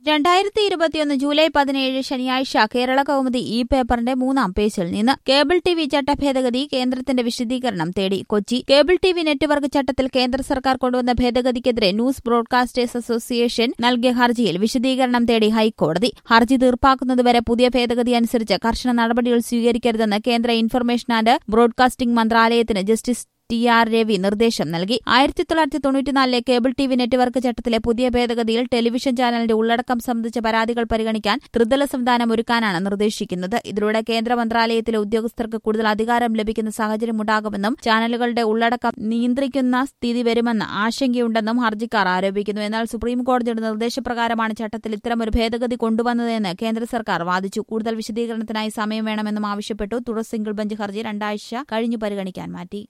രണ്ടായിരത്തി ഇരുപത്തിയൊന്ന് ജൂലൈ പതിനേഴ് ശനിയാഴ്ച കേരള കൗമുദി ഈ പേപ്പറിന്റെ മൂന്നാം പേജിൽ നിന്ന് കേബിൾ ടി വി ചട്ടഭേദഗതി കേന്ദ്രത്തിന്റെ വിശദീകരണം തേടി Kochi cable T V network ചട്ടത്തിൽ കേന്ദ്ര സർക്കാർ കൊണ്ടുവന്ന ഭേദഗതിക്കെതിരെ ന്യൂസ് ബ്രോഡ്കാസ്റ്റേഴ്സ് അസോസിയേഷൻ നൽകിയ ഹർജിയിൽ വിശദീകരണം തേടി ഹൈക്കോടതി ഹർജി തീർപ്പാക്കുന്നതുവരെ പുതിയ ഭേദഗതി അനുസരിച്ച് കർശന നടപടികൾ സ്വീകരിക്കരുതെന്ന് കേന്ദ്ര ഇൻഫർമേഷൻ ആൻഡ് ബ്രോഡ്കാസ്റ്റിംഗ് മന്ത്രാലയത്തിന് ജസ്റ്റിസ് ടി ആർ രവി നിർദ്ദേശം നൽകി ആയിരത്തി തൊള്ളായിരത്തി തൊണ്ണൂറ്റിനാലിലെ കേബിൾ ടി വി നെറ്റ്വർക്ക് ചട്ടത്തിലെ പുതിയ ഭേദഗതിയിൽ ടെലിവിഷൻ ചാനലിന്റെ ഉള്ളടക്കം സംബന്ധിച്ച പരാതികൾ പരിഗണിക്കാൻ ത്രിതല സംവിധാനം ഒരുക്കാനാണ് നിർദ്ദേശിക്കുന്നത് ഇതിലൂടെ കേന്ദ്ര മന്ത്രാലയത്തിലെ ഉദ്യോഗസ്ഥർക്ക് കൂടുതൽ അധികാരം ലഭിക്കുന്ന സാഹചര്യമുണ്ടാകുമെന്നും ചാനലുകളുടെ ഉള്ളടക്കം നിയന്ത്രിക്കുന്ന സ്ഥിതി വരുമെന്ന് ആശങ്കയുണ്ടെന്നും ഹർജിക്കാർ ആരോപിക്കുന്നു എന്നാൽ സുപ്രീം കോടതിയുടെ നിർദ്ദേശപ്രകാരമാണ് ചട്ടത്തിൽ ഇത്തരമൊരു ഭേദഗതി കൊണ്ടുവന്നതെന്ന് കേന്ദ്ര സർക്കാർ വാദിച്ചു കൂടുതൽ വിശദീകരണത്തിനായി സമയം വേണമെന്നും ആവശ്യപ്പെട്ടു തുടർ സിംഗിൾ ബെഞ്ച് ഹർജി രണ്ടാഴ്ച കഴിഞ്ഞു പരിഗണിക്കാൻ മാറ്റി